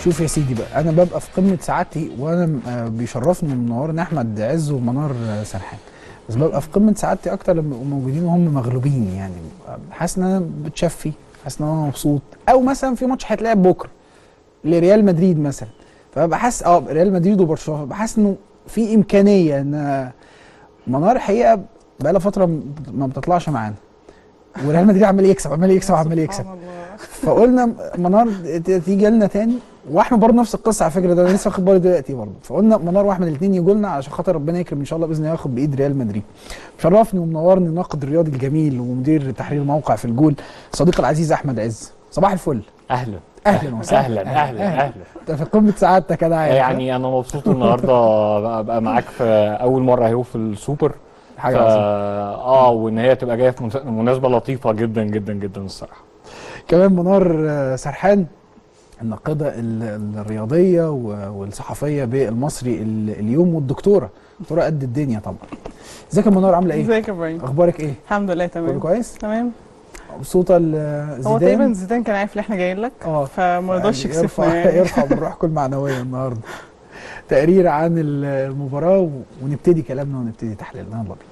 شوف يا سيدي بقى انا ببقى في قمه سعادتي وانا م- آه، بيشرفني منورني احمد عز ومنار آه، سرحان بس ببقى في قمه سعادتي اكتر لما يبقوا موجودين وهم مغلوبين يعني حاسس ان انا بتشفي حاسس ان انا مبسوط او مثلا في ماتش هيتلعب بكره لريال مدريد مثلا فببقى حاسس اه ريال مدريد وبرشلونه ببقى حاسس انه في امكانيه ان منار الحقيقه بقى لها فتره م- ما بتطلعش معانا وريال مدريد عمال يكسب عمال يكسب عمال يكسب سبحان الله. فقلنا منار ت- تيجي لنا تاني واحمد برضه نفس القصه على فكره ده انا لسه واخد بالي دلوقتي برضه فقلنا منار واحمد الاثنين يجوا لنا علشان خاطر ربنا يكرم ان شاء الله باذن الله ياخد بايد ريال مدريد شرفني ومنورني الناقد الرياضي الجميل ومدير تحرير موقع في الجول صديقي العزيز احمد عز صباح الفل اهلا اهلا وسهلا اهلا اهلا اهلا انت في قمه سعادتك انا عارف يعني انا مبسوط النهارده ابقى معاك في اول مره اهو في السوبر حاجه ف... عظيمه اه وان هي تبقى جايه في منس- مناسبه لطيفه جدا جدا جدا الصراحه كمان منار آه، سرحان الناقده ال- الرياضيه و- والصحفيه بالمصري ال- اليوم والدكتوره دكتوره قد الدنيا طبعا ازيك يا منار عامله ايه ازيك يا ابراهيم اخبارك ايه الحمد لله كله تمام كويس تمام مبسوطه ل- هو تقريبا زيدان زيدان كان عارف ان احنا جايين لك اه فما رضاش يعني يكسفنا يرفع يعني يرفع من روحكم المعنويه النهارده تقرير عن ال- المباراه و- ونبتدي كلامنا ونبتدي تحليلنا يلا بينا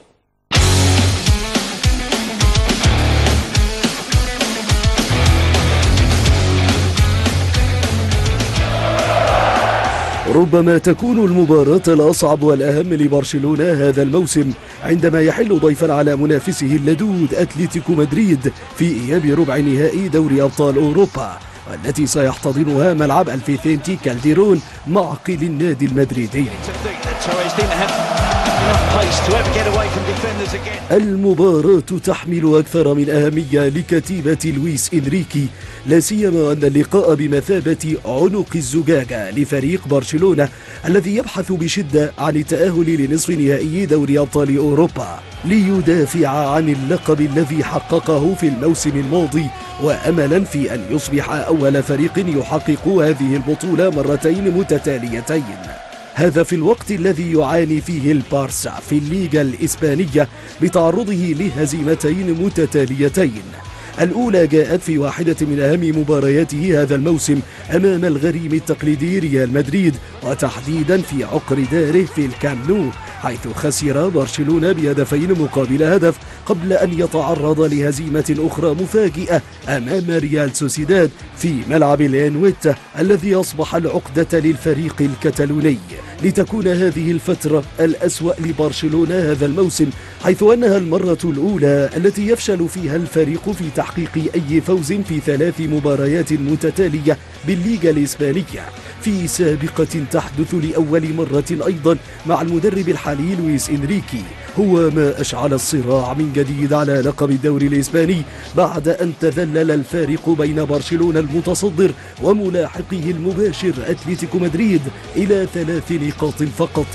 ربما تكون المباراة الأصعب والأهم لبرشلونة هذا الموسم عندما يحل ضيفا على منافسه اللدود أتلتيكو مدريد في إياب ربع نهائي دوري أبطال أوروبا والتي سيحتضنها ملعب الفيثينتي كالديرون معقل النادي المدريدي Torres didn't have enough pace to ever get away from defenders again. المباراة تحمل أكثر من أهمية لكتيبة لويس إنريكي لا سيما أن اللقاء بمثابة عنق الزجاجة لفريق برشلونة الذي يبحث بشدة عن التأهل لنصف نهائي دوري أبطال أوروبا ليدافع عن اللقب الذي حققه في الموسم الماضي وأملا في أن يصبح أول فريق يحقق هذه البطولة مرتين متتاليتين هذا في الوقت الذي يعاني فيه البارسا في الليغا الإسبانية بتعرضه لهزيمتين متتاليتين الأولى جاءت في واحدة من أهم مبارياته هذا الموسم أمام الغريم التقليدي ريال مدريد وتحديدا في عقر داره في الكام نو حيث خسر برشلونة بهدفين مقابل هدف قبل أن يتعرض لهزيمة أخرى مفاجئة أمام ريال سوسيداد في ملعب الانويتا الذي أصبح العقدة للفريق الكتالوني لتكون هذه الفترة الأسوأ لبرشلونة هذا الموسم حيث أنها المرة الأولى التي يفشل فيها الفريق في تحقيق أي فوز في ثلاث مباريات متتالية بالليغا الإسبانية في سابقة تحدث لأول مرة أيضا مع المدرب الحالي لويس إنريكي هو ما أشعل الصراع من جديد على لقب الدوري الإسباني بعد أن تذلل الفارق بين برشلونة المتصدر وملاحقه المباشر أتلتيكو مدريد إلى ثلاث نقاط فقط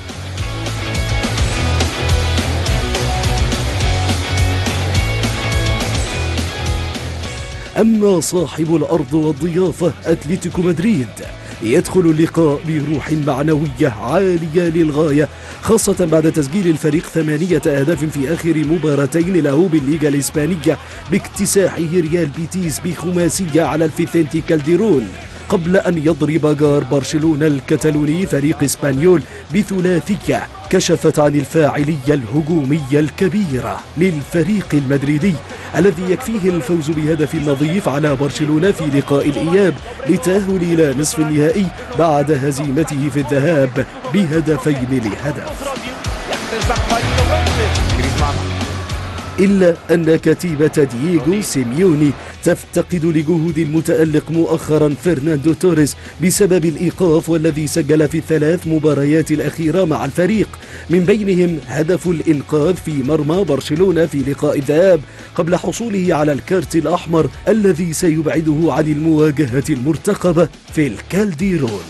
أما صاحب الأرض والضيافة أتلتيكو مدريد يدخل اللقاء بروح معنوية عالية للغاية خاصة بعد تسجيل الفريق ثمانية أهداف في آخر مباراتين له بالليغا الإسبانية باكتساحه ريال بيتيس بخماسية على الفيثنتي كالديرون قبل أن يضرب جار برشلونة الكتالوني فريق إسبانيول بثلاثية كشفت عن الفاعلية الهجومية الكبيرة للفريق المدريدي الذي يكفيه الفوز بهدف نظيف على برشلونة في لقاء الإياب للتأهل إلى نصف النهائي بعد هزيمته في الذهاب بهدفين لهدف There's that play for the Wednesday. Griezmann. إلا أن كتيبة دييغو سيميوني تفتقد لجهود المتألق مؤخرا فرناندو توريس بسبب الإيقاف والذي سجل في الثلاث مباريات الأخيرة مع الفريق من بينهم هدف الإنقاذ في مرمى برشلونة في لقاء الذهاب قبل حصوله على الكارت الأحمر الذي سيبعده عن المواجهة المرتقبة في الكالديرون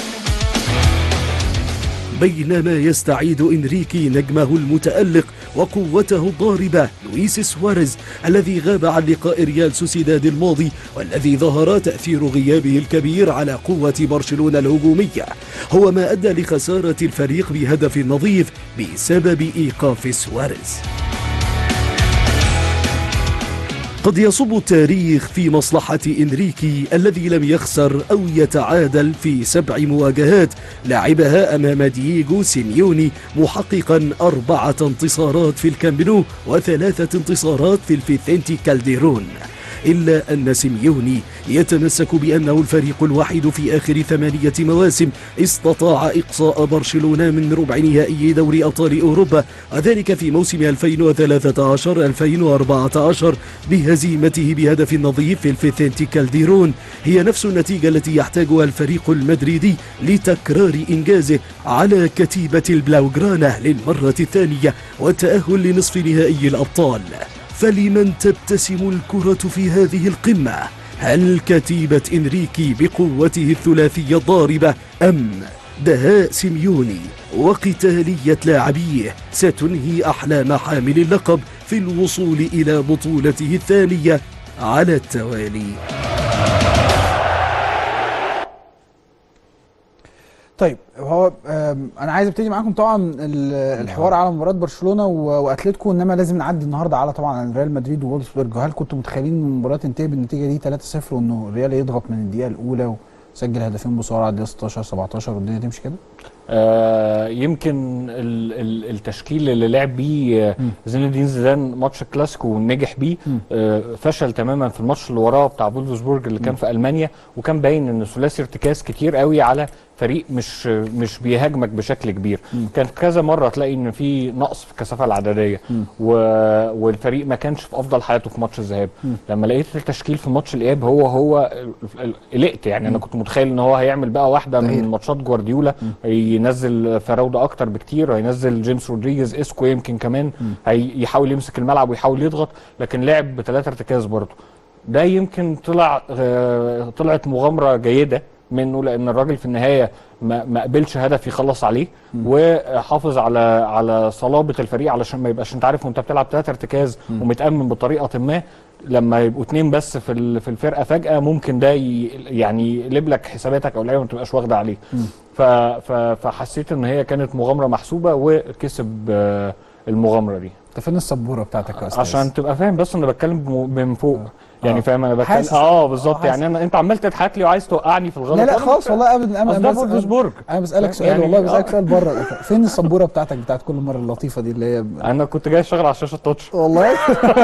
بينما يستعيد إنريكي نجمه المتألق وقوته الضاربة لويس سواريز الذي غاب عن لقاء ريال سوسيداد الماضي والذي ظهر تأثير غيابه الكبير على قوة برشلونة الهجومية هو ما أدى لخسارة الفريق بهدف نظيف بسبب إيقاف سواريز قد يصب التاريخ في مصلحة إنريكي الذي لم يخسر أو يتعادل في سبع مواجهات لعبها أمام دييغو سيميوني محققا أربعة انتصارات في الكامبنو وثلاثة انتصارات في الفيثنتي كالديرون إلا أن سيميوني يتمسك بأنه الفريق الوحيد في آخر ثمانية مواسم استطاع إقصاء برشلونة من ربع نهائي دوري أبطال أوروبا وذلك في موسم 2013-2014 بهزيمته بهدف نظيف في الفيثنتي كالديرون هي نفس النتيجة التي يحتاجها الفريق المدريدي لتكرار إنجازه على كتيبة البلاوغرانا للمرة الثانية والتأهل لنصف نهائي الأبطال فلمن تبتسم الكرة في هذه القمة؟ هل كتيبة إنريكي بقوته الثلاثية الضاربة أم دهاء سيميوني وقتالية لاعبيه ستنهي أحلام حامل اللقب في الوصول إلى بطولته الثانية على التوالي طيب هو آم، انا عايز ابتدي معاكم طبعا ال- الحوار على مباراه برشلونه و- واتلتيكو انما لازم نعدي النهارده على طبعا ريال مدريد وولفسبورج هل كنتوا متخيلين ان المباراه تنتهي بالنتيجه دي 3-0 وانه الريال يضغط من الدقيقه الاولى ويسجل هدفين بسرعه الدقيقه 16 17 والدنيا تمشي كده؟ آه يمكن ال ال التشكيل اللي لعب بيه آه، مم. زين الدين زيدان ماتش الكلاسيكو ونجح بيه مم. آه فشل تماما في الماتش اللي وراه بتاع فولفسبورج اللي كان في المانيا وكان باين ان ثلاثي ارتكاز كتير قوي على فريق مش مش بيهاجمك بشكل كبير مم. كان كذا مره تلاقي ان في نقص في الكثافه العدديه مم. و... والفريق ما كانش في افضل حياته في ماتش الذهاب مم. لما لقيت التشكيل في ماتش الاياب هو هو ال- ال- قلقت يعني انا كنت متخيل ان هو هيعمل بقى واحده تغيير. من ماتشات جوارديولا هينزل فراوده اكتر بكتير هينزل جيمس رودريجيز اسكو يمكن كمان هيحاول يمسك الملعب ويحاول يضغط لكن لعب بثلاثه ارتكاز برضه ده يمكن طلع آه، طلعت مغامره جيده منه لان الراجل في النهايه ما ما قبلش هدف يخلص عليه وحافظ على على صلابه الفريق علشان ما يبقاش انت عارف وانت بتلعب ثلاثه ارتكاز ومتامن بطريقه ما لما يبقوا اتنين بس في ال- في الفرقه فجاه ممكن ده ي- يعني يقلب لك حساباتك او اللعيبه ما تبقاش واخده عليه ف ف فحسيت ان هي كانت مغامره محسوبه وكسب آه، المغامره دي انت فين السبوره بتاعتك يا استاذ؟ عشان تبقى فاهم بس انا بتكلم بم- من فوق آه. يعني فاهم انا بتكلم حاسس. اه بالظبط حاسس. يعني انا انت عمال تضحك لي وعايز توقعني في الغلط لا لا وأنا خالص مش- والله ابدا أصل ابدا ده فولفسبورج انا بسالك سؤال يعني والله بسالك آه. سؤال بره فين السبوره بتاعتك بتاعت كل مره اللطيفه دي اللي هي انا كنت جاي اشتغل على شاشه تاتش والله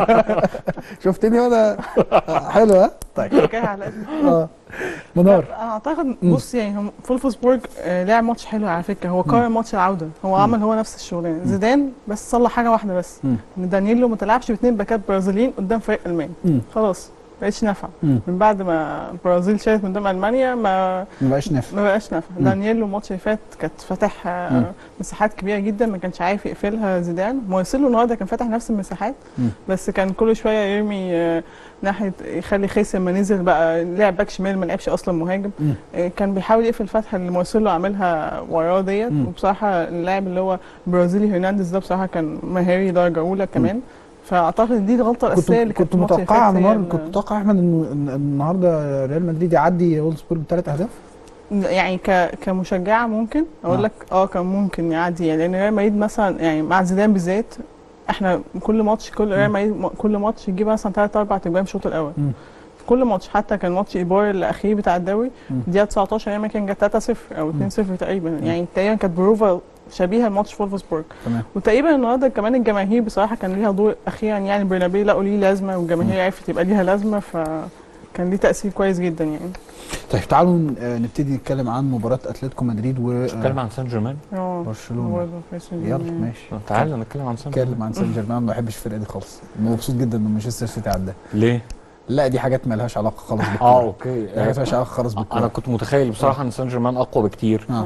شفتني وانا حلو ها طيب جاي على قد اه منار انا اعتقد بص يعني هم فولفسبورج آه، لعب ماتش حلو على فكره هو قرر ماتش العوده هو عمل هو نفس الشغلانه زيدان بس صلح حاجه واحده بس مم. ان دانييلو ما تلعبش باثنين باكات برازيليين قدام فريق الماني مم. خلاص ما بقتش نافعه مم. من بعد ما البرازيل شالت من قدام المانيا ما ما بقاش نافع ما بقاش نافع مم. دانييلو الماتش اللي فات كانت فاتح آه، مم. مساحات كبيره جدا ما كانش عارف يقفلها زيدان مارسيلو النهارده كان فاتح نفس المساحات مم. بس كان كل شويه يرمي آه، ناحيه يخلي خيسر ما نزل بقى لعب باك شمال ما لعبش اصلا مهاجم مم. آه، كان بيحاول يقفل الفتحه اللي مارسيلو عاملها وراه ديت مم. وبصراحه اللاعب اللي هو برازيلي هرنانديز ده بصراحه كان مهاري درجه اولى كمان فاعتقد دي الغلطه كنت الاساسيه اللي كانت كنت في الماتش اللي متوقع فات هي منار ال- كنت متوقع يا احمد انه إن- إن النهارده ريال مدريد يعدي وولفسبورج بثلاث اهداف يعني ك كمشجعه ممكن اقول آه. لك اه كان ممكن يعدي يعني لان ريال مدريد مثلا يعني مع زيدان بالذات احنا كل ماتش كل ريال مدريد م- كل ماتش يجيب مثلا ثلاث اربع تجوان في الشوط الاول مم. في كل ماتش حتى كان ماتش ايبار الاخير بتاع الدوري مم. دقيقه 19 ايام كان جت 3 0 او 2 0 تقريبا يعني تقريبا كانت بروفا شبيهه لماتش فولفسبورج تمام وتقريبا النهارده كمان الجماهير بصراحه كان ليها دور اخيرا يعني برنابي لقوا ليه لازمه والجماهير عرفت يبقى ليها لازمه فكان ليه تاثير كويس جدا يعني طيب تعالوا آه، نبتدي نتكلم عن مباراه اتلتيكو مدريد و نتكلم عن سان جيرمان اه برشلونه برضه كويس جداً يلا يعني. ماشي تعالى نتكلم عن سان نتكلم جيرمان عن سان جيرمان ما بحبش الفرقه دي خالص مبسوط جدا ان مانشستر سيتي عدى ليه؟ لا دي حاجات ما لهاش علاقه خالص بالكوره اه اوكي دي حاجات ما لهاش علاقه خالص بالكوره انا كنت متخيل بصراحه ان سان جيرمان اقوى بكتير اه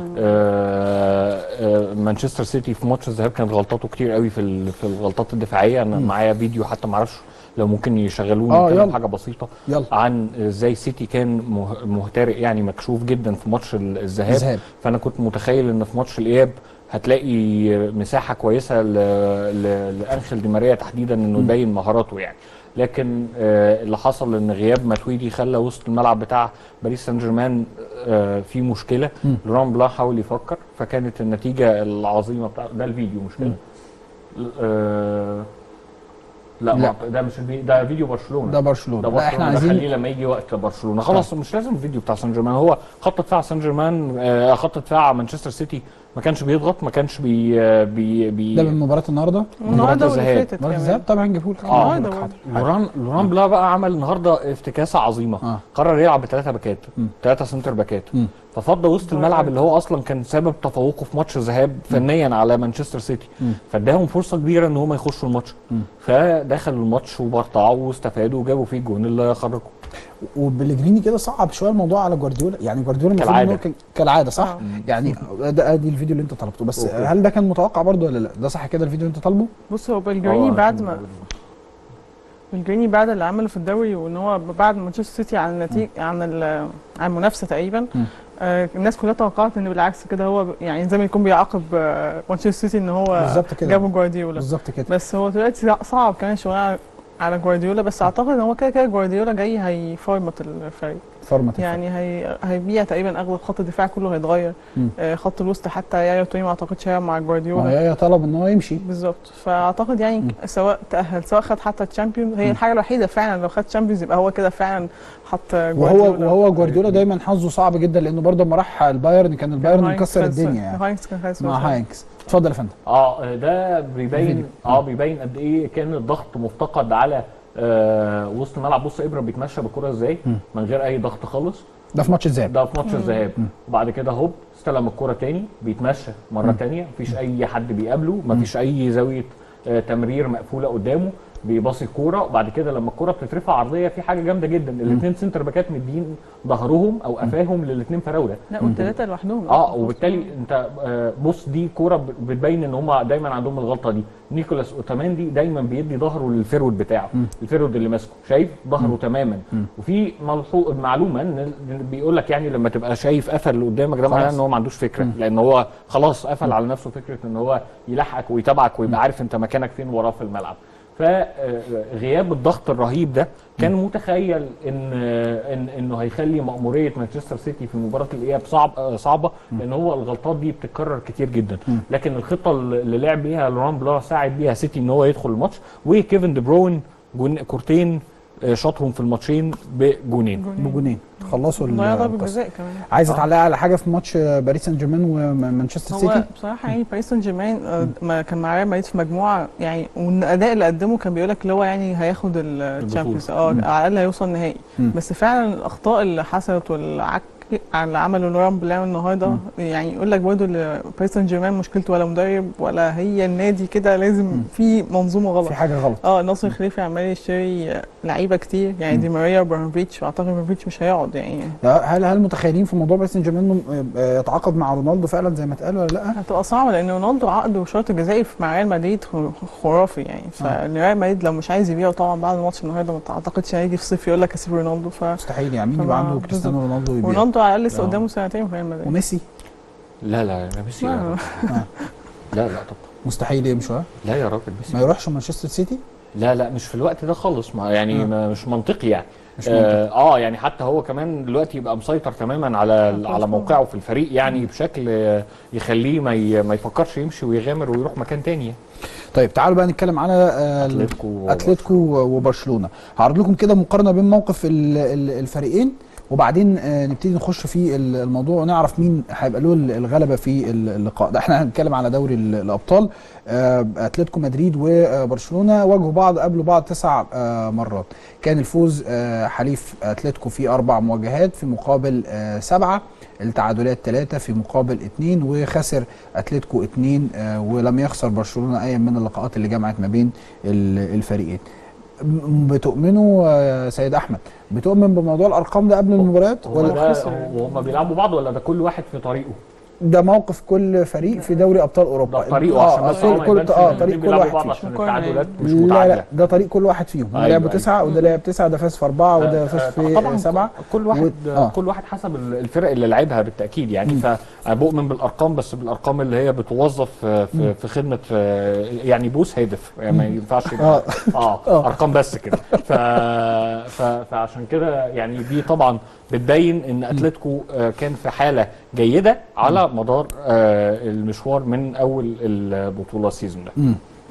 آه، آه، مانشستر سيتي في ماتش الذهاب كانت غلطاته كتير قوي في ال- في الغلطات الدفاعيه انا مم. معايا فيديو حتى ما اعرفش لو ممكن يشغلوني آه، نتكلم يلا. حاجه بسيطه يلا عن ازاي سيتي كان مه- مهترئ يعني مكشوف جدا في ماتش ال- الذهاب ذهاب فانا كنت متخيل ان في ماتش الاياب هتلاقي مساحه كويسه ل- ل- لانخيل دي ماريا تحديدا انه مم. يبين مهاراته يعني لكن آه، اللي حصل ان غياب ماتويدي خلى وسط الملعب بتاع باريس سان جيرمان آه، في مشكله مم. لوران بلان حاول يفكر فكانت النتيجه العظيمه بتاع ده الفيديو مش كده مم. آه، لا, لا. ما ده مش الفي... ده فيديو برشلونه ده برشلونه ده لا احنا برشلونه ده خليه عايزين لما يجي وقت برشلونه خلاص مش لازم الفيديو بتاع سان جيرمان هو خط دفاع سان جيرمان آه، خط دفاع مانشستر سيتي ما كانش بيضغط ما كانش بي آه، بي, بي ده من مباراه النهارده النهارده واللي الذهاب. فاتت مباراه كمان الذهاب طبعا هنجيبه لك آه. النهارده برضه. لوران لوران بلا بقى عمل النهارده افتكاسه عظيمه آه. قرر يلعب بثلاثه باكات مم. ثلاثه سنتر باكات مم. ففضى وسط الملعب اللي هو اصلا كان سبب تفوقه في ماتش الذهاب فنيا على مانشستر سيتي مم. فاداهم فرصه كبيره ان هم يخشوا الماتش مم. فدخلوا الماتش وبرطعوا واستفادوا وجابوا فيه الجون اللي خرجوا وبلجريني كده صعب شويه الموضوع على جوارديولا يعني جوارديولا المفروض كالعادة. إن هو كان- كالعاده صح آه. يعني ده ادي الفيديو اللي انت طلبته بس أوكي. هل ده كان متوقع برضه ولا لا ده صح كده الفيديو اللي انت طالبه بص هو بلجريني آه، بعد ما بلجريني بعد اللي عمله في الدوري وان هو بعد مانشستر سيتي عن النتيجه عن ال- عن المنافسه تقريبا مم. آه الناس كلها توقعت ان بالعكس كده هو ب- يعني زي ما يكون بيعاقب آه مانشستر سيتي ان هو بالظبط كده. جابوا جوارديولا بالظبط كده بس هو دلوقتي صعب كمان شويه على جوارديولا بس اعتقد ان هو كده كده جوارديولا جاي هيفرمط الفريق فورمات يعني هي هيبيع تقريبا اغلب خط الدفاع كله هيتغير مم. آه خط الوسط حتى يايا توي ما اعتقدش هيلعب مع جوارديولا يا طلب ان هو يمشي بالظبط فاعتقد يعني سواء تاهل سواء خد حتى الشامبيونز هي الحاجه الوحيده فعلا لو خد شامبيونز يبقى هو كده فعلا حط وهو جوارديولا. وهو جوارديولا دايما حظه صعب جدا لانه برضه لما راح البايرن كان البايرن هاينكس مكسر خد- الدنيا يعني هاينكس كان خد مع هاينكس اتفضل يا فندم اه ده بيبين الفيديو. اه بيبين قد ايه كان الضغط مفتقد على آه وسط الملعب بص ابره بيتمشى بالكره ازاي مم. من غير اي ضغط خالص ده في ماتش الذهاب ده في ماتش الذهاب وبعد كده هوب استلم الكره تاني بيتمشى مره تانية مفيش اي حد بيقابله مفيش اي زاويه آه تمرير مقفوله قدامه بيباصي الكوره وبعد كده لما الكوره بتترفع عرضيه في حاجه جامده جدا الاثنين سنتر باكات مدين ظهرهم او قفاهم للاثنين فراوده لا والثلاثه لوحدهم اه وبالتالي انت آه، بص دي كوره ب- بتبين ان هم دايما عندهم الغلطه دي نيكولاس اوتاماندي دايما بيدي ظهره للفيرود بتاعه الفيرود اللي ماسكه شايف ظهره تماما وفي ملحو... معلومه ان إن بيقول لك يعني لما تبقى شايف قفل اللي قدامك ده معناه خلاص. ان هو ما عندوش فكره لان هو خلاص قفل على نفسه فكره ان هو يلحقك ويتابعك ويبقى عارف انت مكانك فين وراه في الملعب فغياب الضغط الرهيب ده كان متخيل ان ان انه هيخلي مأموريه مانشستر سيتي في مباراه الاياب صعب آه، صعبه لان هو الغلطات دي بتتكرر كتير جدا لكن الخطه اللي لعب بيها لوران بلا ساعد بيها سيتي ان هو يدخل الماتش وكيفن دي بروين جون كورتين آه، شاطهم في الماتشين بجونين بجونين خلصوا ضيع ضربه القصة. جزاء كمان عايز اتعلق على حاجه في ماتش باريس سان جيرمان ومانشستر هو سيتي بصراحه يعني باريس سان جيرمان آه، ما كان مع ريال مدريد في مجموعه يعني والاداء اللي قدمه كان بيقول لك اللي هو يعني هياخد الشامبيونز اه على الاقل هيوصل نهائي مم. بس فعلا الاخطاء اللي حصلت والعك اللي عمله لوران بلاو النهارده يعني يقول لك برضه اللي باريس سان جيرمان مشكلته ولا مدرب ولا هي النادي كده لازم في منظومه غلط في حاجه غلط اه ناصر خليفي عمال يشتري لعيبه كتير يعني دي ماريا وبرانوفيتش واعتقد برانوفيتش مش هيقعد يعني هل هل متخيلين في موضوع باريس سان جيرمان إنه، آه، يتعاقد مع رونالدو فعلا زي ما اتقال ولا لا؟ هتبقى صعبه لان رونالدو عقده وشرط الجزائي مع ريال مدريد خرافي يعني فريال مدريد لو مش عايز يبيعه طبعا بعد الماتش النهارده ما اعتقدش هيجي في الصيف يقول لك اسيب رونالدو ف مستحيل يعني مين يبقى طبعا. عنده كريستيانو رونالدو يبيع رونالدو على الأقل لسه آه. قدامه سنتين في ريال مدريد وميسي لا لا لا ميسي لا لا. لا لا طب مستحيل يمشوا ها؟ لا يا راجل ميسي ما يروحش مانشستر سيتي لا لا مش في الوقت ده خالص ما يعني آه. ما مش منطقي يعني مش آه, اه يعني حتى هو كمان دلوقتي يبقى مسيطر تماما على على موقعه في الفريق يعني بشكل آه، يخليه ما ي- ما يفكرش يمشي ويغامر ويروح مكان تاني يعني. طيب تعالوا بقى نتكلم على آه، ال- اتلتيكو اتلتيكو وبرشلونه هعرض لكم كده مقارنه بين موقف ال- ال- الفريقين وبعدين آه، نبتدي نخش في ال- الموضوع ونعرف مين هيبقى له الغلبه في ال- اللقاء ده احنا هنتكلم على دوري ال- الابطال آه، اتلتيكو مدريد وبرشلونه واجهوا بعض قابلوا بعض تسع آه، مرات كان الفوز آه، حليف اتلتيكو في اربع مواجهات في مقابل آه، سبعه التعادلات ثلاثة في مقابل اثنين وخسر اتلتيكو اثنين آه، ولم يخسر برشلونة اي من اللقاءات اللي جمعت ما بين ال- الفريقين م- بتؤمنوا آه، سيد احمد بتؤمن بموضوع الارقام ده قبل المباريات هو ولا ده وهم بيلعبوا بعض ولا ده كل واحد في طريقه؟ ده موقف كل فريق في دوري ابطال اوروبا ده طريقه آه، عشان بس كل- هو ما كل يبانش اه إن طريق الاتنين كل بيلعبوا واحد بعض فيهم عشان مقارنة التعادلات مش لا لا متعادله ده طريق كل واحد فيهم هم أيوة، لعبوا أيوة. تسعه وده لعب تسعه ده فاز في اربعه وده فاز في طبعا سبعه كل واحد و- آه. كل واحد حسب الفرق اللي لعبها بالتاكيد يعني فانا بؤمن بالارقام بس بالارقام اللي هي بتوظف في, في خدمه يعني بوس هدف يعني ما ينفعش يبقى- آه. اه ارقام بس كده ف... ف... فعشان كده يعني دي طبعا بتبين ان اتلتيكو آه، كان في حاله جيده على مدار آه، المشوار من اول البطوله السيزون ده مم.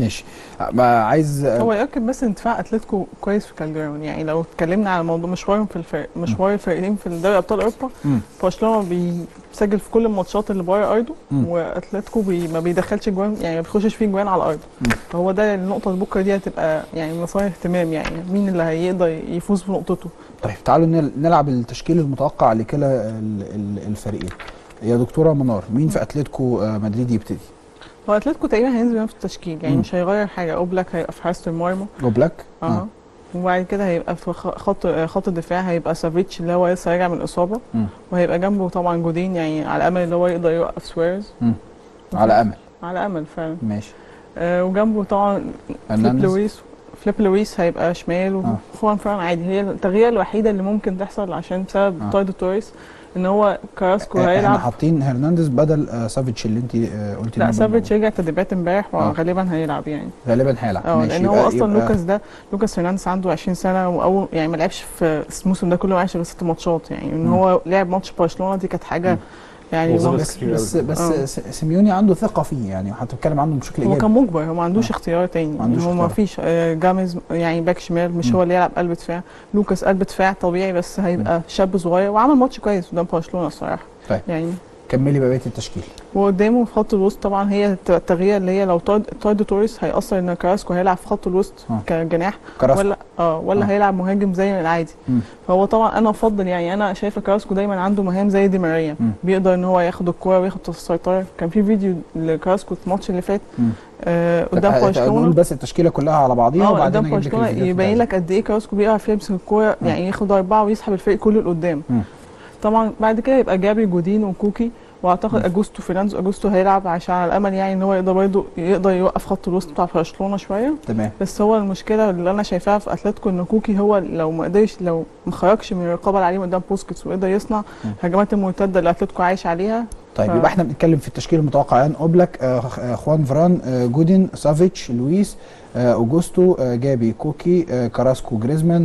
ماشي ما عايز هو يؤكد بس ان دفاع اتلتيكو كويس في كالجراون يعني لو اتكلمنا على موضوع مشوارهم في الفرق مشوار الفريقين في دوري ابطال اوروبا مم. برشلونه بيسجل في كل الماتشات اللي بره ارضه مم. واتلتيكو بي ما بيدخلش جوان يعني ما بيخشش فيه جوان على ارضه مم. فهو ده النقطه اللي بكره دي هتبقى يعني مسار اهتمام يعني مين اللي هيقدر يفوز في نقطته طيب تعالوا نل- نلعب التشكيل المتوقع لكلا ال- ال- الفريقين يا دكتوره منار مين في اتلتيكو آه، مدريد يبتدي هو اتلتيكو تقريبا هينزل بنفس التشكيل يعني مم. مش هيغير حاجه اوبلاك هيبقى في حراسه المرمى اوبلاك اه وبعد كده هيبقى في خ- خط خط الدفاع هيبقى سافيتش اللي هو لسه راجع من الاصابه مم. وهيبقى جنبه طبعا جودين يعني على امل اللي هو يقدر يوقف سواريز على امل على امل فعلا ماشي آه وجنبه طبعا فليب فرنانديز لويس فليب لويس هيبقى شمال آه. وخوان فران عادي هي التغيير الوحيده اللي ممكن تحصل عشان بسبب آه. طرد توريس ان هو كراسكو آه، احنا هيلعب حاطين هرنانديز بدل آه، سافيتش اللي انت آه، قلتي لا إنه سافيتش رجع تدريبات امبارح آه. وغالبا هيلعب يعني غالبا هيلعب اه ماشي لان هو يبقى- اصلا يبقى- لوكاس ده لوكاس فرنانديز عنده 20 سنه واول يعني ما لعبش في الموسم ده كله ما لعبش غير ست ماتشات يعني ان مم. هو لعب ماتش برشلونه دي كانت حاجه مم. يعني وظل هو- بس كتير بس أوي. بس آه. س- سيميوني عنده ثقه فيه يعني هتتكلم عنه بشكل هو ايجابي كان مجبر هو ما عندوش آه. اختيار تاني ما عندوش يعني هو ما اختيار. فيش آه، جامز يعني باك شمال مش مم. هو اللي يلعب قلب دفاع لوكاس قلب دفاع طبيعي بس هيبقى شاب صغير وعمل ماتش كويس قدام برشلونه الصراحه طيب. يعني كملي بقى بقيه التشكيل وقدامه في خط الوسط طبعا هي الت- التغيير اللي هي لو طرد طرد توريس هيأثر ان كراسكو هيلعب في خط الوسط آه. كجناح كراسكو ولا اه ولا آه. هيلعب مهاجم زي العادي مم. فهو طبعا انا افضل يعني انا شايفه كراسكو دايما عنده مهام زي دي ماريا مم. بيقدر ان هو ياخد الكوره وياخد السيطره كان في فيديو لكراسكو في الماتش اللي فات مم. آه طب قدام ه- نقول برشلونه بس التشكيله كلها على بعضيها اه وبعدين قدام اجيب لك برشلونه الفيديوهات يبين بتاعتها. لك قد ايه كراسكو بيعرف يمسك الكوره مم. يعني ياخد اربعه ويسحب الفريق كله لقدام مم. طبعا بعد كده يبقى جابري جودين وكوكي واعتقد اجوستو فرناندو اجوستو هيلعب عشان على الامل يعني ان هو يقدر برضه يقدر يوقف خط الوسط بتاع برشلونه شويه تمام بس هو المشكله اللي انا شايفاها في اتلتيكو ان كوكي هو لو ما قدرش لو ما خرجش من الرقابه اللي عليه قدام بوسكيتس وقدر يصنع مم. هجمات المرتده اللي اتلتيكو عايش عليها طيب ف- يبقى احنا بنتكلم في التشكيل المتوقع يعني اوبلاك آه خ- آه خوان فران آه جودين سافيتش لويس آه اوجوستو آه جابي كوكي آه كراسكو جريزمان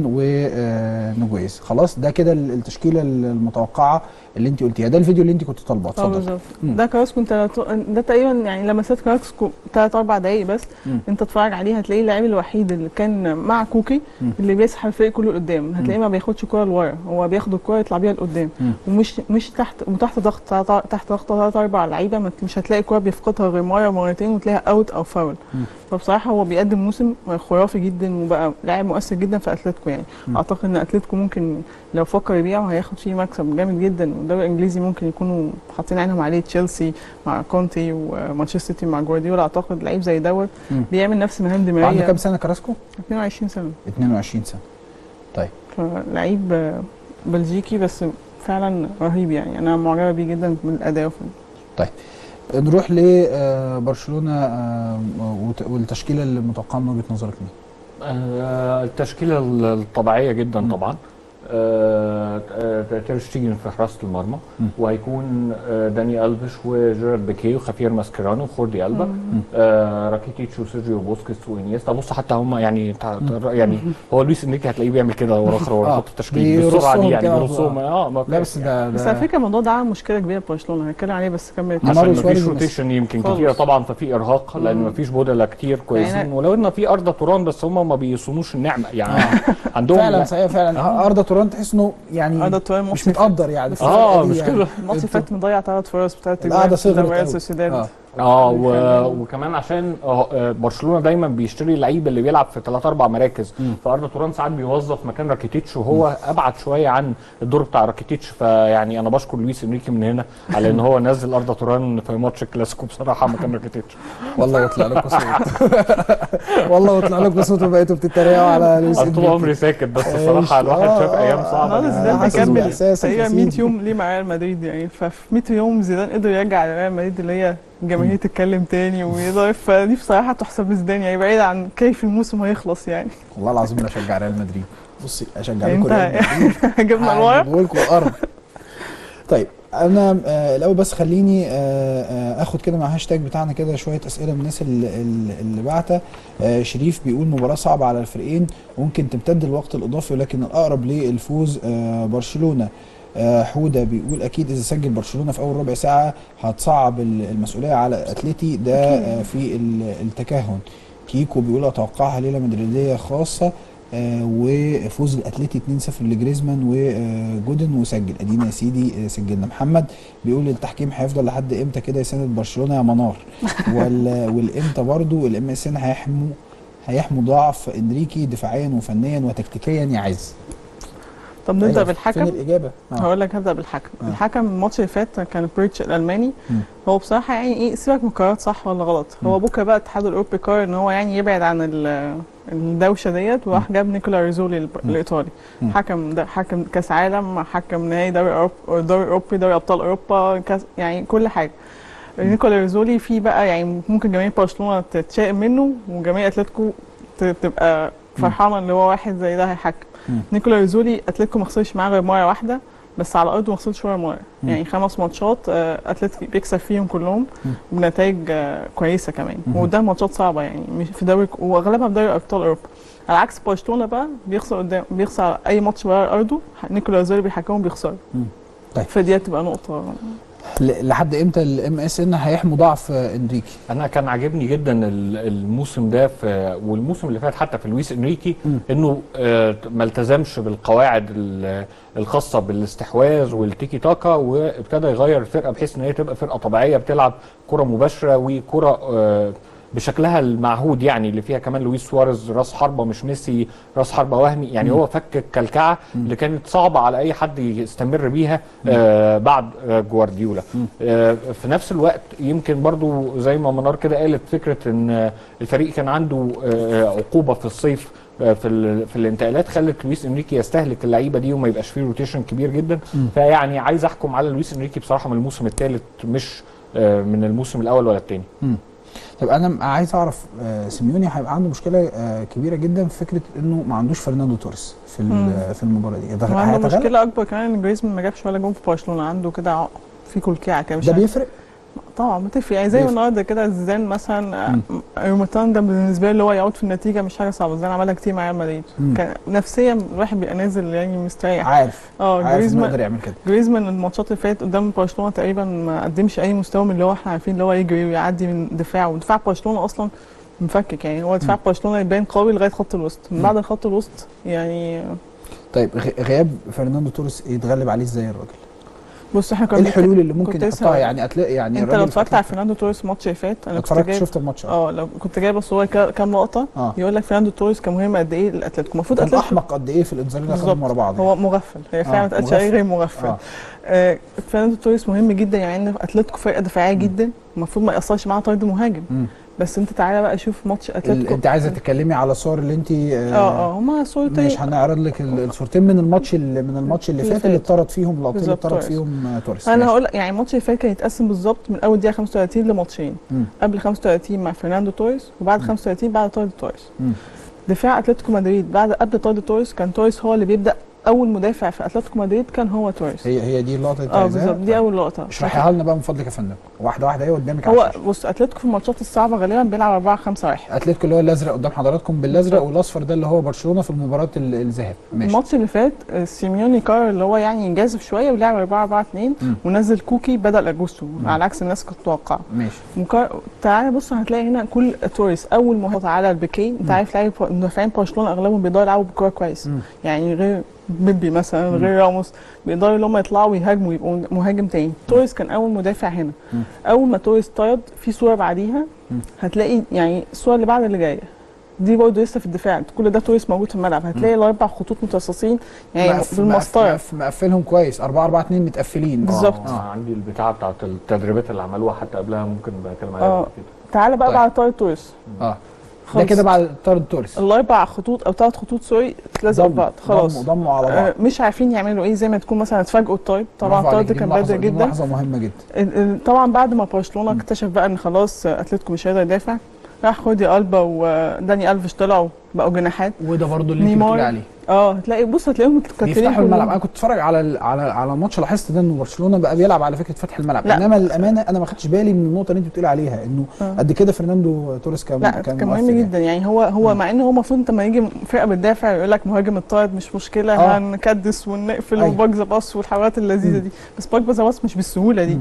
ونوجويز خلاص ده كده ال- التشكيله المتوقعه اللي انت قلتيها ده الفيديو اللي انت كنت طالبه اه اتفضل بالظبط مم. ده كراسكو انت ده تقريبا يعني لمسات كراسكو ثلاث اربع دقايق بس مم. انت تتفرج عليه هتلاقيه اللاعب الوحيد اللي كان مع كوكي مم. اللي بيسحب الفريق كله لقدام هتلاقيه ما بياخدش الكوره لورا هو بياخد الكوره يطلع بيها لقدام مم. ومش مش تحت وتحت ضغط تحت ضغط ثلاث اربع لعيبه ما- مش هتلاقي الكوره بيفقدها غير مره مرتين وتلاقيها اوت او فاول مم. فبصراحه هو بيقدم موسم خرافي جدا وبقى لاعب مؤثر جدا في اتلتيكو يعني مم. اعتقد ان اتلتيكو ممكن لو فكر يبيعه هياخد فيه مكسب جامد جدا والدوري الانجليزي ممكن يكونوا حاطين عينهم عليه تشيلسي مع كونتي ومانشستر سيتي مع جوارديولا اعتقد لعيب زي دوت مم. بيعمل نفس مهام دي عنده ماريا كام سنه كراسكو 22 سنه 22 سنه فلعيب آه، بلجيكي بس فعلا رهيب يعني انا معجبه بيه جدا من الاداء وفي- نروح لبرشلونه والتشكيله المتوقعه من وجهه نظرك مين آه، التشكيله الطبيعيه جدا مم. طبعا آه، آه، تير شتيجن في حراسه المرمى مم. وهيكون آه، داني الفيش وجيرارد بيكيه وخافير ماسكيرانو وخوردي البا مم. آه، راكيتيتش وسيرجيو بوسكيتس وانيستا بص حتى هم يعني تع- تع- يعني هو لويس انريكي هتلاقيه بيعمل كده ورا اخر ورا آه، خط التشكيل بالسرعه دي بيرصهم يعني كده بيرصهم اه ما لا بس ده, بس ده على فكره الموضوع ده عامل مشكله كبيره في برشلونه هنتكلم عليه بس كمل نيمار عشان وسواريز مفيش بس. روتيشن يمكن خالص. كتير طبعا ففي ارهاق لان مم. مفيش بدلاء كتير كويسين يعني- ولو ان في ارض توران بس هم ما بيصونوش النعمه يعني عندهم فعلا لا. صحيح فعلا اردا توران تحس انه يعني هذا طويل مش متقدر يعني في اه الفرقة دي مش يعني. كده الماتش اللي فات مضيع ثلاث فرص بتاعت القعدة صغرت ريال أوي. سوسيداد اه اه و... وكمان عشان آه، آه، برشلونه دايما بيشتري اللعيب اللي بيلعب في ثلاث اربع مراكز مم. فاردا توران ساعات بيوظف مكان راكيتيتش وهو ابعد شويه عن الدور بتاع راكيتيتش فيعني انا بشكر لويس انريكي من هنا على ان هو نزل اردا توران في ماتش الكلاسيكو بصراحه مكان راكيتيتش والله يطلع لكم صوت والله يطلع لكم صوت وبقيتوا بتتريقوا على لويس انا طول إنريكي. عمري ساكت بس إيش؟ بصراحه الواحد آه، شاف ايام آه، صعبه النهارده أنا زيدان حاسس بيكمل بإحساسك تقريبا يا 100 سيدي. يوم ليه مع ريال مدريد يعني ففي 100 يوم زيدان قدر يرجع ريال مدريد اللي هي الجماهير تتكلم تاني ويقدر فدي بصراحه تحسب لزيدان يعني بعيد عن كيف الموسم هيخلص يعني والله العظيم انا اشجع ريال مدريد بصي اشجع يعني لكم ريال انت مدريد جبنا لورا هجيبه لكم الارض طيب انا آه، الاول بس خليني آه، آه، اخد كده مع هاشتاج بتاعنا كده شويه اسئله من الناس اللي, اللي بعتها آه، شريف بيقول مباراه صعبه على الفريقين ممكن تمتد الوقت الاضافي ولكن الاقرب للفوز آه، برشلونه آه، حوده بيقول اكيد اذا سجل برشلونه في اول ربع ساعه هتصعب ال- المسؤوليه على اتلتي ده آه، في ال- التكهن كيكو بيقول اتوقعها ليله مدريديه خاصه آه وفوز الاتليتي 2-0 لجريزمان وجودن وسجل ادينا يا سيدي آه، سجلنا محمد بيقول التحكيم هيفضل لحد امتى كده يساند برشلونه يا منار وال والامتى برضو الام اس ان هيحموا هيحموا ضعف انريكي دفاعيا وفنيا وتكتيكيا يا عز طب نبدا أيوة، بالحكم فين الاجابه آه. هقول لك هبدا بالحكم آه. الحكم الماتش اللي فات كان بريتش الالماني مم. هو بصراحه يعني ايه سيبك من القرارات صح ولا غلط هو مم. بكره بقى الاتحاد الاوروبي قرر ان هو يعني يبعد عن ال- الدوشه ديت وراح جاب نيكولا ريزولي الب- مم. الايطالي مم. حكم ده حكم كاس عالم حكم نهائي دوري اوروبا دوري اوروبي دوري ابطال اوروبا كاس يعني كل حاجه نيكولا ريزولي في بقى يعني ممكن جماهير برشلونه تتشائم منه وجماهير اتلتيكو ت- تبقى فرحانه ان هو واحد زي ده هيحكم مم. نيكولا ريزولي اتلتيكو ما خسرش معاه غير مره واحده بس على ارضه ما خسرش ولا مره مم. يعني خمس ماتشات آه، اتلتيكو بيكسب فيهم كلهم مم. بنتائج آه، كويسه كمان مم. وده ماتشات صعبه يعني مش في دوري واغلبها في دوري ابطال اوروبا على عكس برشلونه بقى بيخسر قدام بيخسر اي ماتش بره ارضه نيكولا ريزولي بيحكمهم بيخسر مم. طيب. فدي هتبقى نقطه ل- لحد امتى الام اس ان هيحموا ضعف آه، انريكي انا كان عاجبني جدا ال- الموسم ده في والموسم اللي فات حتى في لويس انريكي مم. انه آه، ما التزمش بالقواعد ال- الخاصه بالاستحواذ والتيكي تاكا وابتدى يغير الفرقه بحيث ان هي تبقى فرقه طبيعيه بتلعب كره مباشره وكره آه، بشكلها المعهود يعني اللي فيها كمان لويس سواريز راس حربه مش ميسي راس حربه وهمي يعني مم. هو فك الكلكعه مم. اللي كانت صعبه على اي حد يستمر بيها آه بعد آه جوارديولا مم. آه في نفس الوقت يمكن برضو زي ما منار كده قالت فكره ان آه، الفريق كان عنده آه عقوبه في الصيف آه، في ال- في الانتقالات خلت لويس انريكي يستهلك اللعيبه دي وما يبقاش فيه روتيشن كبير جدا مم. فيعني عايز احكم على لويس انريكي بصراحه من الموسم الثالث مش آه، من الموسم الاول ولا الثاني طب انا م- عايز اعرف آه، سيميوني هيبقى عنده مشكله آه، كبيره جدا في فكره انه ما عندوش فرناندو توريس في ال- مم. في المباراه دي يتغ- وعنده هيتغلب؟ مشكله اكبر كمان ان جريزمان ما جابش ولا جون في برشلونه عنده كده عقم في كلكعه كده مش ده عارف- بيفرق طبعا بتفرق يعني زي ما بيفرق. النهارده كده زيدان مثلا روماتان ده بالنسبه له اللي هو يعود في النتيجه مش حاجه صعبه زيدان عملها كتير مع ريال مدريد مم. كان نفسيا الواحد بيبقى نازل يعني مستريح عارف اه عارف انه جريزمان يقدر يعمل كده جريزمان الماتشات اللي فاتت قدام برشلونه تقريبا ما قدمش اي مستوى من اللي هو احنا عارفين اللي هو يجري ويعدي من دفاع ودفاع برشلونه اصلا مفكك يعني هو دفاع مم. برشلونه يبان قوي لغايه خط الوسط من مم. بعد خط الوسط يعني طيب غ- غياب فرناندو توريس يتغلب عليه ازاي الراجل؟ بص احنا ايه كنا الحلول اللي ممكن كنت لسه يحطها هقول- يعني أتلاقي يعني انت الراجل لو في اتفرجت على أتلتيكو- فرناندو توريس الماتش اللي فات انا كنت اتفرجت جايب شفت الماتش اه اه لو كنت جايب بس هو كا- كام لقطه اه يقول لك فرناندو توريس كان مهم قد ايه للاتلتيكو المفروض كان اتلتيكو احمق قد ايه في الانذار اللي بالظبط. اخدهم ورا بعض هو مغفل هي فعلا آه، ما اتقالش مغفل. عليه غير مغفل اه آه فرناندو توريس مهم جدا يعني ان اتلتيكو فرقه دفاعيه جدا المفروض ما ياثرش معاها طرد مهاجم مم. بس انت تعالى بقى شوف ماتش ال- اتلتيكو انت عايزه تتكلمي على الصور اللي انت اه اه هما صورتين ماشي هنعرض لك ال- الصورتين من الماتش اللي من الماتش اللي اللي فات اللي فات. اتطرد فيهم اللقطتين اللي بالظبط، اتطرد توريس. فيهم آه، توريس انا ماشي. هقول لك يعني الماتش اللي فات كان يتقسم بالظبط من اول دقيقه 35 لماتشين مم. قبل 35 مع فرناندو توريس وبعد مم. 35 بعد طرد توريس مم. دفاع اتلتيكو مدريد بعد قبل طرد توريس كان توريس هو اللي بيبدا اول مدافع في اتلتيكو مدريد كان هو توريس هي هي دي اللقطه اللي انت اه عايزاها بالظبط دي اول لقطه اشرحيها لنا بقى من فضلك يا فندم واحده واحده اهي قدامك على هو الشاشة. بص اتلتيكو في الماتشات الصعبه غالبا بيلعب 4 5 1 اتلتيكو اللي هو الازرق قدام حضراتكم بالازرق والاصفر ده اللي هو برشلونه في المباراه ال- الذهاب ماشي الماتش اللي فات آه، سيميوني قرر اللي هو يعني يجازف شويه ولعب 4 4 2 مم. ونزل كوكي بدل اجوستو مم. على عكس الناس كانت متوقعه ماشي مكار... تعالى بص هتلاقي هنا كل توريس اول ما هو على البيكي انت مم. عارف لعيب مدافعين برشلونه اغلبهم بيقدروا يلعبوا بالكوره كويس مم. يعني غير بيبي مثلا مم. غير راموس بيقدروا اللي هم يطلعوا ويهاجموا يبقوا مهاجم تاني توريس كان اول مدافع هنا مم. اول ما توريس طرد في صوره بعديها مم. هتلاقي يعني الصوره اللي بعد اللي جايه دي برضه لسه في الدفاع كل ده توريس موجود في الملعب هتلاقي الاربع خطوط مترصصين يعني مقف- بالمسطره مقف- مقفلهم كويس 4 4 2 متقفلين بالظبط. آه آه عندي البتاعه بتاعت التدريبات اللي عملوها حتى قبلها ممكن بتكلم آه. عليها بعد كده تعالى بقى طيب. بعد طرد توريس اه ده خلص. كده بعد طرد توريس الاربع خطوط او ثلاث خطوط سوري اتلزقوا في ضموا- بعض خلاص ضموا ضموا على بعض آه، مش عارفين يعملوا ايه زي ما تكون مثلا اتفاجئوا الطرد طبعا برافو عليك، الطرد دي كان ملاحظة- بدري دي جدا ملاحظه مهمه جدا ال- ال- طبعا بعد ما برشلونه مم. اكتشف بقى ان خلاص آه، اتلتيكو مش هيقدر يدافع راح خودي البا وداني الفيش طلعوا بقوا جناحات وده برضو اللي انت نيمار. بتقولي عليه اه هتلاقي بص هتلاقيهم متكتلين بيفتحوا كلهم. الملعب انا كنت اتفرج على ال- على على ماتش لاحظت ده انه برشلونه بقى بيلعب على فكره فتح الملعب لا. انما للامانه انا ما خدتش بالي من النقطه اللي انت بتقولي عليها انه آه. قد كده فرناندو توريس كان لا كان مهم مؤثر يعني. جدا يعني هو هو مم. مع ان هو المفروض انت لما يجي فرقه بتدافع يقول لك مهاجم الطرد مش مشكله آه. هنكدس ونقفل أيوة. وباك ذا باص والحوارات اللذيذه مم. دي بس باك ذا باص مش بالسهوله دي مم.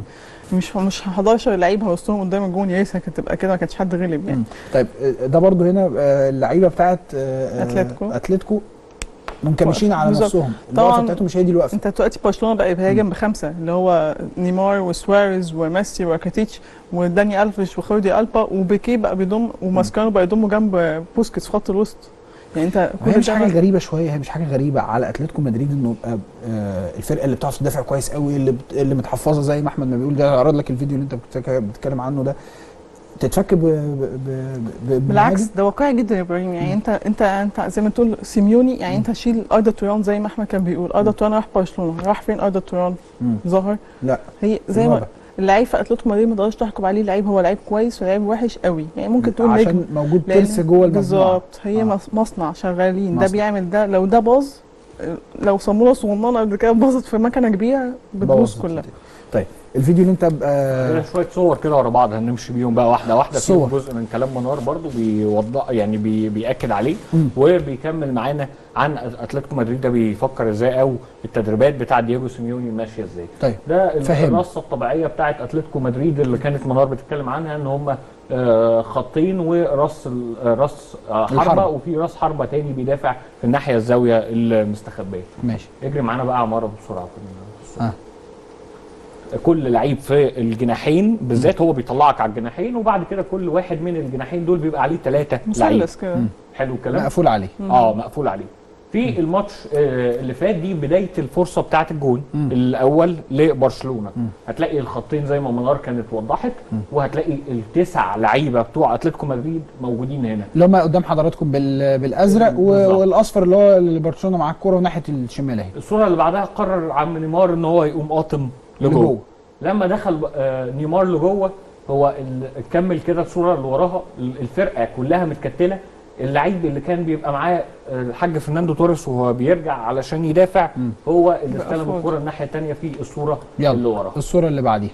مش مش 11 لعيب هيوصلهم قدام الجون يا ريتها كانت تبقى كده ما كانش حد غلب يعني مم. طيب آه، ده برضو هنا آه، اللعيبه بتاعت آه، آه، أتلتيكو. اتلتيكو منكمشين على بالظبط. نفسهم الوقفه طبعاً بتاعتهم مش هي دي الوقفه انت دلوقتي برشلونه بقى بيهاجم بخمسه اللي هو نيمار وسواريز وميسي وراكيتيتش وداني الفيش وخوردي البا وبيكي بقى بيضم وماسكانو بقى يضموا جنب بوسكيتس في خط الوسط يعني انت هي كل مش ده حاجه غريبه شويه هي مش حاجه غريبه على اتلتيكو مدريد انه يبقى آه، الفرقه اللي بتعرف تدافع كويس قوي اللي بت... اللي متحفظه زي ما احمد ما بيقول ده عرض لك الفيديو اللي انت بتك- بتتكلم عنه ده تتفك ب... ب... ب... ب... بالعكس بمهاجم؟ ده واقعي جدا يا ابراهيم يعني انت انت انت زي ما تقول سيميوني يعني انت شيل اردا توران زي ما احمد كان بيقول اردا توران راح برشلونه راح فين اردا توران مم. ظهر لا هي في زي ما الوضع. اللعيب في اتلتيكو مدريد ما تقدرش تحكم عليه لعيب هو لعيب كويس ولعيب وحش قوي يعني ممكن تقول نجم عشان موجود لأن- ترس جوه المجموعه بالظبط هي آه. مص- مصنع شغالين ده مصنع. بيعمل ده لو ده باظ لو صاموله صغننه قبل كده باظت في مكنه كبيره بتبوظ بوظت كلها الدنيا. طيب الفيديو اللي انت بقى عندنا شويه صور كده ورا بعض هنمشي بيهم بقى واحده واحده في صور. جزء من كلام منار برضو بيوضح يعني بي بياكد عليه مم. وبيكمل معانا عن اتلتيكو مدريد ده بيفكر ازاي او التدريبات بتاع دييجو سيميوني ماشيه ازاي طيب ده فهمنا. الرصه الطبيعيه بتاعت اتلتيكو مدريد اللي كانت منار بتتكلم عنها ان هم آه، خطين وراس ال- آه، راس آه، حربه الحربة. وفي راس حربه تاني بيدافع في الناحيه الزاويه المستخبيه ماشي اجري معانا بقى عماره بسرعه في الصورة. آه. كل لعيب في الجناحين بالذات هو بيطلعك على الجناحين وبعد كده كل واحد من الجناحين دول بيبقى عليه ثلاثه لعيب مثلث كده مم. حلو الكلام مقفول عليه اه مقفول عليه في الماتش آه، اللي فات دي بدايه الفرصه بتاعه الجون مم. الاول لبرشلونه مم. هتلاقي الخطين زي ما منار كانت وضحت وهتلاقي التسع لعيبه بتوع اتلتيكو مدريد موجودين هنا اللي هم قدام حضراتكم بال... بالازرق و... بالظبط. والاصفر اللي هو اللي برشلونه معاه الكوره وناحيه الشمال اهي الصوره اللي بعدها قرر عم نيمار ان هو يقوم قاطم لجوه لجوه. لما دخل آه، نيمار لجوه هو ال- كمل كده الصوره اللي وراها ال- الفرقه كلها متكتله اللعيب اللي كان بيبقى معاه آه، الحاج فرناندو توريس وهو بيرجع علشان يدافع مم. هو اللي بقى استلم فاضي. الكره الناحيه الثانيه في الصوره اللي يلا وراها الصوره اللي بعديها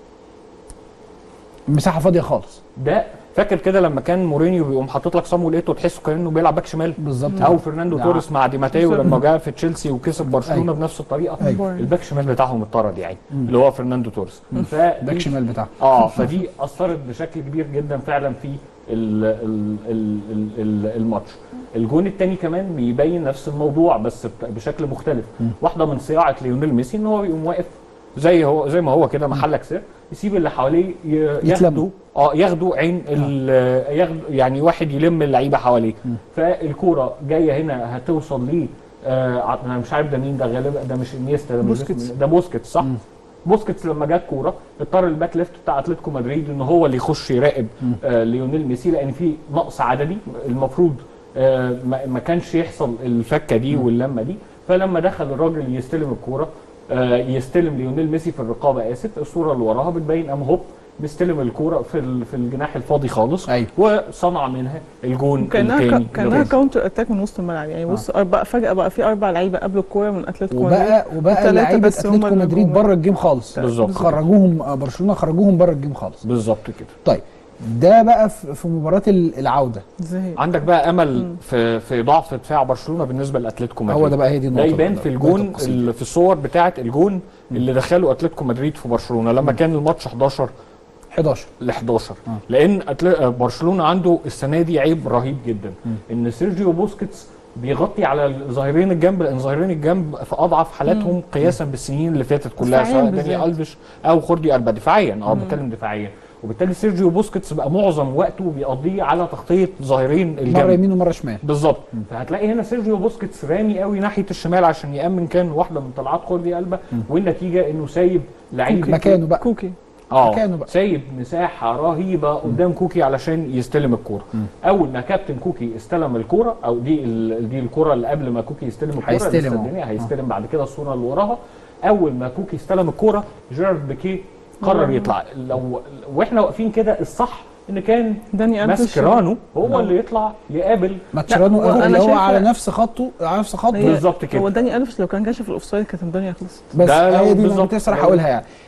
مساحه فاضيه خالص ده فاكر كده لما كان مورينيو بيقوم حاطط لك صامويل ايتو تحسه كانه بيلعب باك شمال بالظبط او فرناندو ده توريس مع دي ماتيو بالظبط. لما جاء في تشيلسي وكسب برشلونه أيوة. بنفس الطريقه أيوة. الباك شمال بتاعهم اتطرد يعني مم. اللي هو فرناندو توريس باك فدي شمال بتاعه اه فدي اثرت بشكل كبير جدا فعلا في ال ال ال ال ال الماتش الجون الثاني كمان بيبين نفس الموضوع بس بت- بشكل مختلف مم. واحده من صياعه ليونيل ميسي ان هو يقوم واقف زي هو زي ما هو كده محلك سر يسيب اللي حواليه ي- يتلموا. ياخدوا اه ياخدوا عين ال- ياخدوا يعني واحد يلم اللعيبه حواليه مم. فالكوره جايه هنا هتوصل ليه آه ع- انا مش عارف ده مين ده غالبا ده مش انيستا ده مش بوسكيتس. اسمه- ده بوسكيتس صح؟ مم. بوسكيتس لما جت كوره اضطر الباك ليفت بتاع اتلتيكو مدريد ان هو اللي يخش يراقب مم. آه ليونيل ميسي لان في نقص عددي المفروض آه ما ما كانش يحصل الفكه دي واللمه دي فلما دخل الراجل يستلم الكوره آه يستلم ليونيل ميسي في الرقابه اسف الصوره اللي وراها بتبين ام هوب مستلم الكوره في ال- في الجناح الفاضي خالص ايوه وصنع منها الجون كانها الثاني ك- كانها كاونتر اتاك من وسط الملعب يعني بص بقى فجاه بقى في اربع لعيبه قبلوا الكوره من اتلتيكو مدريد وبقى وبقى التلاتة لعيبه بس هم اتلتيكو اللي مدريد جوه. بره الجيم خالص بالظبط خرجوهم آه، برشلونه خرجوهم بره الجيم خالص بالظبط كده طيب ده بقى في في مباراه ال- العوده ازاي عندك بقى امل مم. في في ضعف دفاع برشلونه بالنسبه لاتلتيكو مدريد هو ده بقى هي دي ده النقطه يبان بقى. في ده الجون التفاصيل. اللي في الصور بتاعه الجون اللي دخله اتلتيكو مدريد في برشلونه لما كان الماتش 11 11 ل 11 آه. لان أتل- برشلونه عنده السنه دي عيب رهيب جدا مم. ان سيرجيو بوسكيتس بيغطي على ظاهرين الجنب لان ظاهرين الجنب في اضعف حالاتهم قياسا بالسنين اللي فاتت كلها دفاعياً سواء بالذات. داني الفيش او خوردي البا دفاعيا اه بتكلم دفاعيا وبالتالي سيرجيو بوسكيتس بقى معظم وقته بيقضيه على تغطيه ظاهرين مره الجنب يمين ومره شمال بالظبط فهتلاقي هنا سيرجيو بوسكيتس رامي قوي ناحيه الشمال عشان يامن كان واحده من طلعات خوردي البا والنتيجه انه سايب لعيب مكانه بقى كوكي اه مكانه بقى. سايب مساحه رهيبه قدام كوكي علشان يستلم الكوره اول ما كابتن كوكي استلم الكوره او دي ال... دي الكوره اللي قبل ما كوكي يستلم الكوره هيستلم لسه اهو. الدنيا هيستلم بعد كده الصوره اللي وراها اول ما كوكي استلم الكوره جيرارد بيكيه قرر يطلع لو واحنا واقفين كده الصح ان كان داني ألفيش ماسكرانو هو اللي يطلع يقابل ماتشيرانو لا، هو اللي أنا هو شايفة- على نفس خطه على نفس خطه هي- بالظبط كده هو داني الفيش لو كان كشف الاوفسايد كانت الدنيا خلصت بس ده لو هي دي اللي بالظبط كنت لسه راح لو- اقولها يعني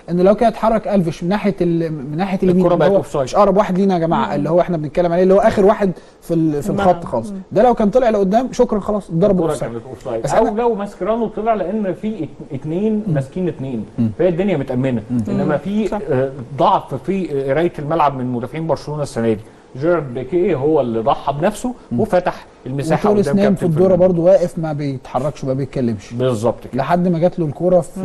ان لو كان اتحرك الفيش من ناحيه ال- من ناحيه اليمين الكرة اللي بقت هو أوفسايد. مش اقرب واحد لينا يا جماعه اللي هو احنا بنتكلم عليه اللي هو اخر واحد في ال- في الملعب. الخط خالص ده لو كان طلع لقدام شكرا خلاص ضرب الكرة الاوفسايد كانت اوفسايد بس او أنا- لو ماسكرانو طلع لان في ات- اتنين ماسكين اتنين فهي الدنيا متامنه انما في صح. آه، ضعف في قرايه الملعب من مدافعين برشلونه السنه دي جيرارد بيكيه هو اللي ضحى بنفسه وفتح المساحه وتوريس قدام نايم كابتن في الدوره فرناندو. برضو واقف ما بيتحركش ما بيتكلمش بالظبط كده لحد ما جات له الكوره في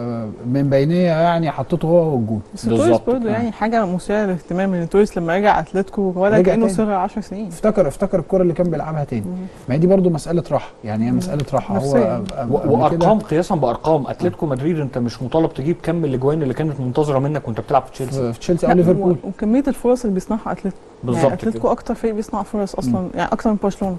من بينيه يعني حطيته هو والجون بس توريس بالظبط. برضه يعني حاجه مثيره للاهتمام ان توريس لما رجع اتلتيكو ولا رجع كانه تاني. صغر 10 سنين افتكر افتكر الكره اللي كان بيلعبها تاني ما هي دي برضو مساله راحه يعني هي مساله راحه هو نفسية. أب- أب- و- قبل كده- وارقام قياسا بارقام اتلتيكو مدريد انت مش مطالب تجيب كم الاجوان اللي كانت منتظره منك وانت بتلعب في تشيلسي في في تشيلسي او لا، ليفربول و- وكميه الفرص اللي بيصنعها اتلتيكو يعني بالظبط اتلتيكو كده اكتر فريق بيصنع فرص اصلا يعني اكتر من برشلونه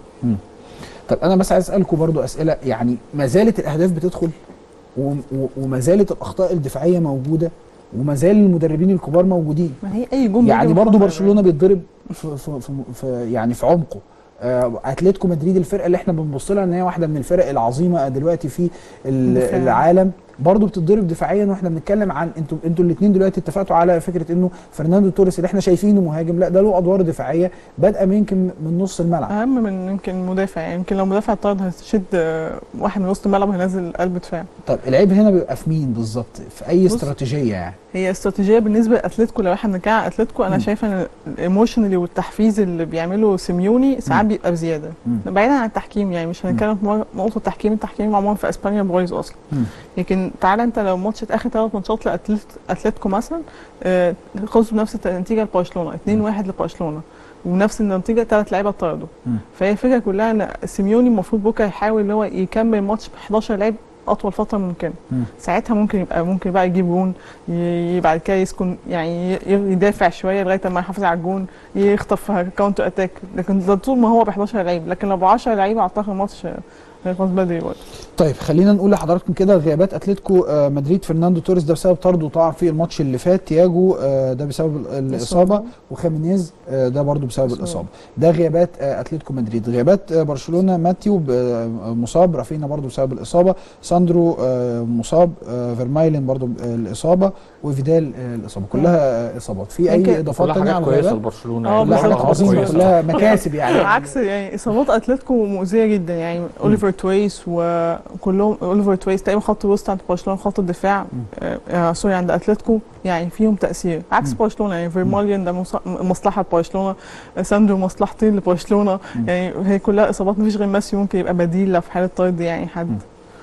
طب انا بس عايز اسالكم برضو اسئله يعني ما زالت الاهداف بتدخل و- و- وما زالت الاخطاء الدفاعيه موجوده وما زال المدربين الكبار موجودين ما هي اي جون يعني بيجي برضو من خطأ برشلونه بيتضرب في, في, في, في يعني في عمقه آه، اتلتيكو مدريد الفرقه اللي احنا بنبص لها ان هي واحده من الفرق العظيمه دلوقتي في ال- دفاع. العالم برضه بتتضرب دفاعيا واحنا بنتكلم عن انتوا انتوا الاثنين دلوقتي اتفقتوا على فكره انه فرناندو توريس اللي احنا شايفينه مهاجم لا ده له ادوار دفاعيه بادئه من يمكن من نص الملعب اهم من يمكن المدافع يعني يمكن لو مدافع طرد هتشد آه، واحد من وسط الملعب هينزل قلب دفاع طب العيب هنا بيبقى في مين بالظبط في اي بص، استراتيجيه يعني هي استراتيجيه بالنسبه لاتلتيكو لو احنا بنتكلم عن اتلتيكو انا مم. شايفه ان الايموشنالي والتحفيز اللي بيعمله سيميوني ساعات بيبقى بزياده مم. بعيدا عن التحكيم يعني مش هنتكلم في مر- نقطه التحكيم التحكيم عموما في اسبانيا بايظ اصلا مم. لكن تعالى انت لو ماتش اخر ثلاث ماتشات لاتلتيكو مثلا آه، خلصوا بنفس النتيجه لبرشلونه 2-1 لبرشلونه ونفس النتيجه ثلاث لعيبه اتطردوا مم. فهي الفكره كلها ان سيميوني المفروض بكره يحاول ان هو يكمل الماتش ب 11 لعيب اطول فتره ممكنه مم. ساعتها ممكن يبقى ممكن بقى يجيب جون ي- بعد كده يسكن يعني ي- يدافع شويه لغايه ما يحافظ على الجون يخطف كاونتر اتاك لكن ده طول ما هو ب 11 لعيب لكن لو ب 10 لعيبه اعتقد الماتش هيخلص بدري برضه طيب خلينا نقول لحضراتكم كده غيابات اتلتيكو آه، مدريد فرناندو توريس ده بسبب طرده طبعا في الماتش اللي فات تياجو آه، ده بسبب ال- الاصابه وخامينيز آه، ده برضو بسبب إصابة. الاصابه ده غيابات آه، اتلتيكو مدريد غيابات آه، برشلونه ماتيو ب- آه، مصاب رافينا برضو بسبب الاصابه ساندرو آه، مصاب آه، فيرمايلن برضو آه، الاصابه وفيدال آه، الاصابه كلها آه، اصابات في ممكن- اي اضافات كلها تانية حاجات على كويسه الغيابات لبرشلونه اه يعني كلها كلها حاجات حاجات عظيمه كويسة. كلها مكاسب يعني عكس يعني اصابات اتلتيكو مؤذيه جدا يعني اوليفر تويس وكلهم اوليفر تويس تقريبا خط الوسط عند برشلونه خط الدفاع آه آه سوري عند اتلتيكو يعني فيهم تاثير عكس برشلونه يعني فيرماليون ده مص- مصلحه لبرشلونه آه، ساندرو مصلحتين لبرشلونه يعني هي كلها اصابات مفيش غير ميسي ممكن يبقى بديل لو في حاله طرد يعني حد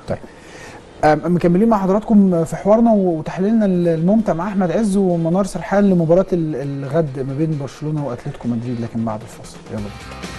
آم، مكملين مع حضراتكم في حوارنا وتحليلنا الممتع مع احمد عز ومنار سرحان لمباراه ال- الغد ما بين برشلونه واتلتيكو مدريد لكن بعد الفاصل يلا بينا